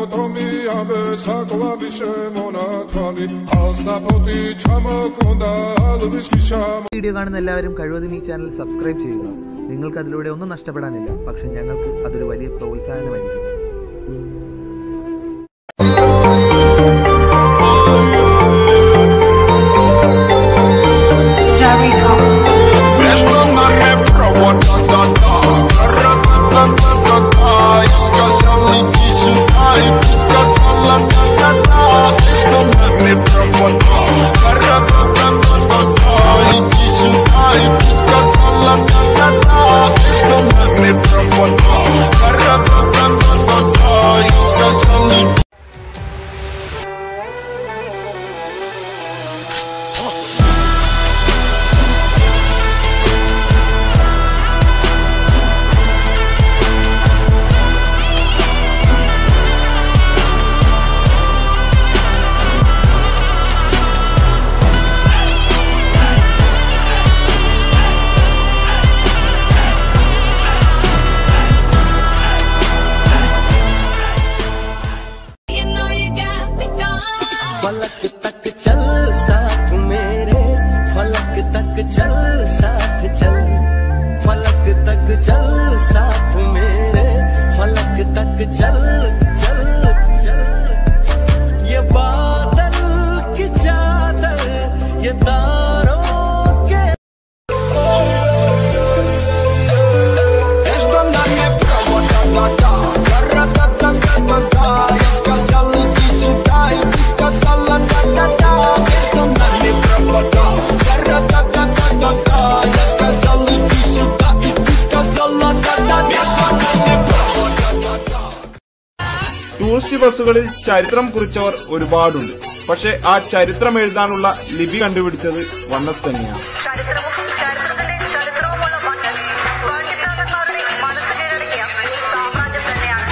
ოტომია მესაკლავი შემონათვალი ალსაფოტი ჩამოქონდა ალვის ჩამ video കാണുന്ന എല്ലാവരും കഴിവതും ഈ ചാനൽ സബ്സ്ക്രൈബ് ചെയ്യുക നിങ്ങൾക്ക് അതിലൂടെ ഒന്നും നഷ്ടപ്പെടാനില്ല പക്ഷെ ഞങ്ങൾക്ക് അതൊരു വലിയ പ്രോത്സാഹനമായിരിക്കും Между нами провод, да-да-да Ра-ра-та-та-та-та Я сказал, иди сюда, и ты сказала, да-да-да Между нами провод, Ра-ра-та-та-та-та Иди сюда, и ты сказала, да-да-да Между нами провод, Ра-ра-та-та-та-та Я сказал, иди You know you got me gone. फलक तक चल साथ मेरे फलक तक चल साथ चल फलक तक चल साथ मेरे फलक तक चल चल चल ये बादल की चादर ये तारों के Между нами провод, да-да-да Ра-ра-та-та-та-та-та Я сказал, иди сюда, и ты сказала, да-да-да Между нами провод, да Ра-ра-та-та-та-та-та Я сказал, иди сюда, и ты сказала, да-да Между нами провод, да-да-да ടൂറിസ്റ്റ് ബസ്സുകളിൽ ചരിത്രം കുറിച്ചവർ ഒരുപാടുണ്ട് പക്ഷെ ആ ചരിത്രം എഴുതാനുള്ള ലിപി കണ്ടുപിടിച്ചത് വണ്ണസ് തന്നെയാണ് ചരിത്രവും ചരിത്രത്തിന്റെ ചരിത്രവുമുള്ള മണ്ണിൽ പാകിസ്ഥാനെക്കാരുടെ മനസ്സ് കീഴടക്കിയ സാമ്രാജ്യം തന്നെയാണ്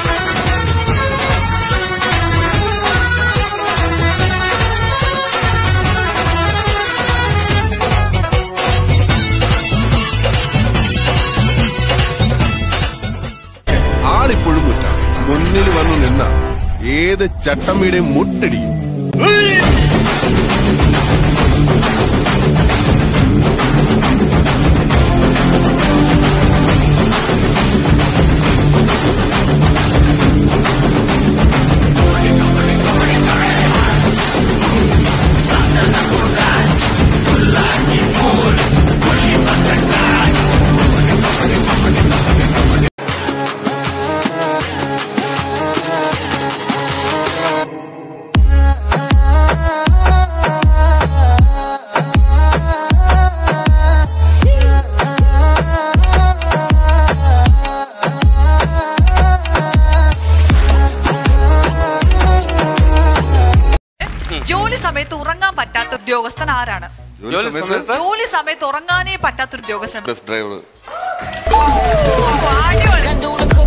ആളിപ്പോഴും മുറ്റ മുന്നിൽ വന്നു നിന്ന ഏത് ചട്ടമ്പിയുടെയും മുട്ടടിയും ജോലി സമയത്ത് ഉറങ്ങാൻ പറ്റാത്ത ഉദ്യോഗസ്ഥൻ ആരാണ് ജോലി സമയത്ത് ഉറങ്ങാനേ പറ്റാത്ത ഉദ്യോഗസ്ഥൻ ബസ് ഡ്രൈവർ ഓ, അടിപൊളി.